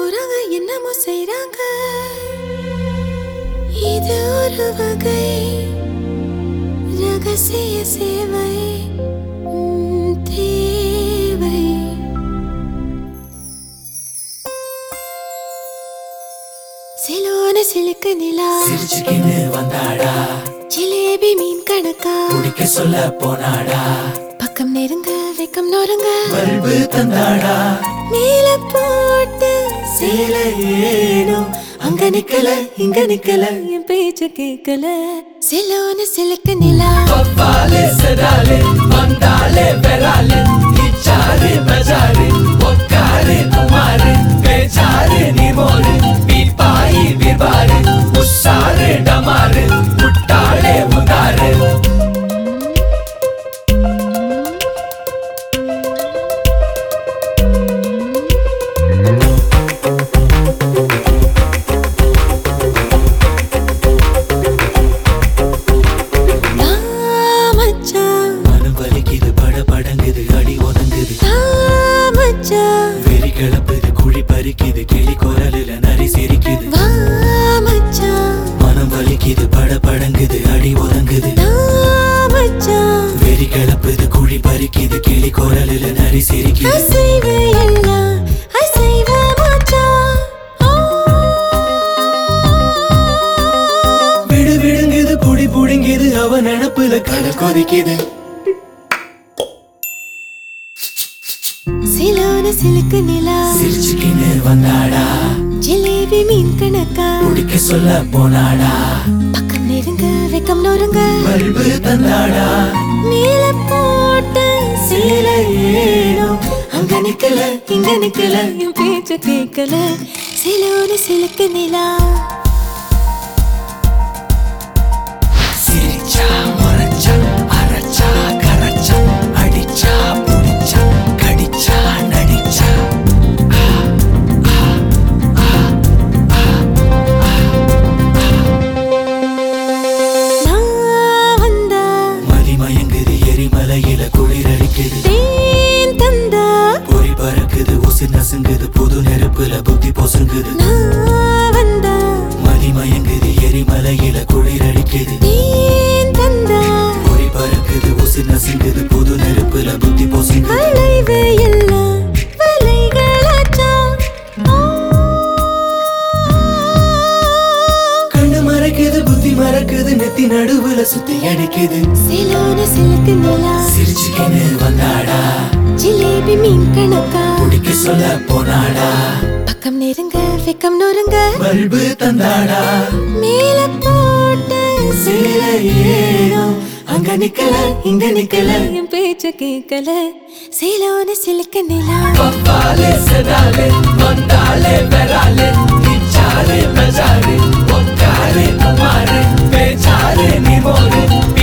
போறாங்க என்னமோ செய்றாங்க இது ஒரு வகை ரகசிய சேவை உம், தேவை சிலோன சிலுக்கு நிலா சிரிச்சுக்கின்னு வந்தாடா ஜிலேபி மீன் கணக்கா குடிக்க சொல்ல போனாடா பக்கம் நெருங்க வெக்கம் நொறுங்க பல்பு தந்தாடா மேல போட்டு சேலை ஏனோ அங்க நிக்கல இங்க நிக்கல என் பேச்ச கேட்கல சிலோன சிலுக்கு நிலா பப்பாலே செடாலே வந்தாலே பெறாலே இச்சாரு பஜாரு ஒக்காரு குமாரு பேச்சாரு நிமோரு பீப்பாயி விபாரு உஷாரு டமாரு முட்டாளே உதாரு ஆ, மச்சான் மனம் வலிக்குது பட படங்குது அடி ஒதுங்குது ஆ, மச்சான் வெறி கிளப்புது குழி பறிக்குது கிளி குரலுல நரி சிரிக்குது வா மச்சான் மனம் வலிக்குது பட படங்குது அடி ஒதுங்குது ஆ, மச்சான் வெறி கிளப்புது குழி பறிக்குது கிளி குரலுல நரி சிரிக்குது அசைவு எல்லாம் அசைவ மச்சான் ஆ, விடு விடுங்குது புடி புடுங்குது அவ நினப்புல கடல் கொதிக்குது சிலோன சிலுக்கு நிலா சிரிச்சுக்கின்னு வந்தாடா ஜிலேபி மீன் கணக்கா குடிக்க சொல்ல போனாடா பக்கம் நெருங்க வெக்கம் நொறுங்க பல்பு தந்தாடா மேல போட்டு சேலை ஏனோ அங்க நிக்கல இங்க நிக்கல என் பேச்ச கேட்கல சிலோன சிலுக்கு நிலா சிரிச்சா முறைச்சா அரைச்சா கரைச்சா அடிச்சா புடிச்சா கடிச்சா நடிச்சா நான் வந்தா மதி மயங்குது எரிமலையில குளிர் அடிக்குது தேன் தந்தா பொறி பறக்குது உசு நசுங்குது புது நெருப்புல புத்தி பொசுங்குது நான் வந்தா மதி மயங்குது எரிமலையில குளிர் அடிக்குது தேன் தந்தா பொறி பறக்குது உசு நசுங்குது புது நெருப்புல புத்தி பொசுங்குது அலைவு எல்லாம் வலைகளாச்சா ஆ. கண்ணு மறைக்குது புத்தி மறக்குது நெத்தி நடுவுல சுத்தி அடிக்குது சிலோன சிலுக்கு நிலா சிரிச்சுக்கின்னு வந்தாடா ஜிலேபி மீன் கணக்கா குடிக்க சொல்ல போனாடா பக்கம் நெருங்க வெக்கம் நொறுங்க பல்பு தந்தாடா மேல போட்டு சேலை ஏனோ அங்க நிக்கல இங்க நிக்கல என் பேச்ச கேட்கல சிலோன சிலுக்கு நிலா பப்பாலே செடாலே வந்தாலே பெறாலே இச்சாரு பஜாரு ஒக்காரு குமாரு பேச்சாரு நிமோரு